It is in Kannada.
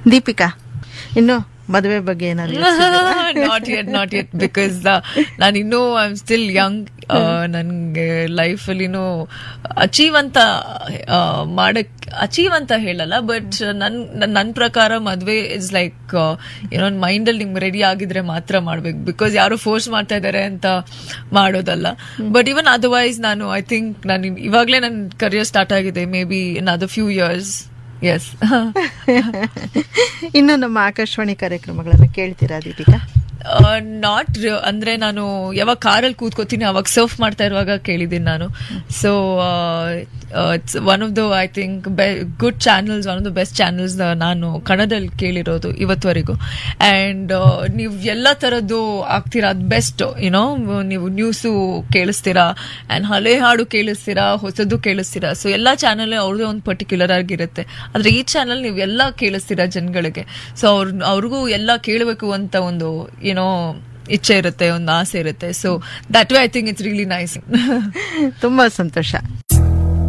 ದೀಪಿಕಾ ಇನ್ನು ಮದುವೆ ಬಗ್ಗೆ ಏನಾದ್ರು not yet not yet because ನಾನು ಇನ್ನೂ ಐ ಆಮ್ ಸ್ಟಿಲ್ ಯಂಗ್ ನನ್ಗೆ ಲೈಫ್ ಅಲ್ಲಿನೂ ಅಚೀವ್ ಅಂತ ಆ, ಮಾಡಕ್ ಅಚೀವ್ ಅಂತ ಹೇಳಲ್ಲ ಬಟ್ ನನ್ ನನ್ನ ಪ್ರಕಾರ ಮದ್ವೆ ಇಸ್ ಲೈಕ್ ಏನೋ ಮೈಂಡ್ ಅಲ್ಲಿ ನಿಮ್ಗೆ ರೆಡಿ ಆಗಿದ್ರೆ ಮಾತ್ರ ಮಾಡ್ಬೇಕು ಬಿಕಾಸ್ ಯಾರು ಫೋರ್ಸ್ ಮಾಡ್ತಾ ಇದಾರೆ ಅಂತ ಮಾಡೋದಲ್ಲ ಬಟ್ ಇವನ್ ಅದರ್ವೈಸ್ ನಾನು ಐ ಥಿಂಕ್ ನಾನು ಇವಾಗ್ಲೇ ನನ್ನ ಕರಿಯರ್ ಸ್ಟಾರ್ಟ್ ಆಗಿದೆ may be in other few years yes ಇನ್ನು ನಮ್ಮ ಆಕಾಶವಾಣಿ ಕಾರ್ಯಕ್ರಮಗಳನ್ನು ಕೇಳ್ತೀರಾ ದೀಪಿಕಾ ನಾಟ್ ಅಂದ್ರೆ ನಾನು ಯಾವಾಗ ಕಾರಲ್ಲಿ ಕೂತ್ಕೋತೀನಿ ಅವಾಗ ಸರ್ಫ್ ಮಾಡ್ತಾ ಇರುವಾಗ ಕೇಳಿದ್ದೀನಿ ನಾನು so it's one of the I think good channels one of the best channels ನಾನು ಕನ್ನಡದಲ್ಲಿ ಕೇಳಿರೋದು ಇವತ್ತವರೆಗೂ ಅಂಡ್ ನೀವು ಎಲ್ಲ ತರದ್ದು ಆಗ್ತೀರಾ ಅದು ಬೆಸ್ಟ್ ಯುನೋ ನೀವು ನ್ಯೂಸು ಕೇಳಿಸ್ತೀರಾ ಅಂಡ್ ಹಳೆ ಹಾಡು ಕೇಳಿಸ್ತೀರಾ ಹೊಸದು ಕೇಳಿಸ್ತೀರಾ ಸೊ ಎಲ್ಲ ಚಾನಲ್ ಅವ್ರದೇ ಒಂದು ಪರ್ಟಿಕ್ಯುಲರ್ ಆಗಿರುತ್ತೆ ಆದ್ರೆ ಈ ಚಾನಲ್ ನೀವು ಎಲ್ಲ ಕೇಳಿಸ್ತೀರಾ ಜನಗಳಿಗೆ ಸೊ ಅವ್ರ ಅವ್ರಿಗೂ ಎಲ್ಲ ಕೇಳಬೇಕು ಅಂತ ಒಂದು ಏನೋ ಇಚ್ಛೆ ಇರುತ್ತೆ ಒಂದು ಆಸೆ ಇರುತ್ತೆ so that way I think it's really nice ತುಂಬಾ ಸಂತೋಷ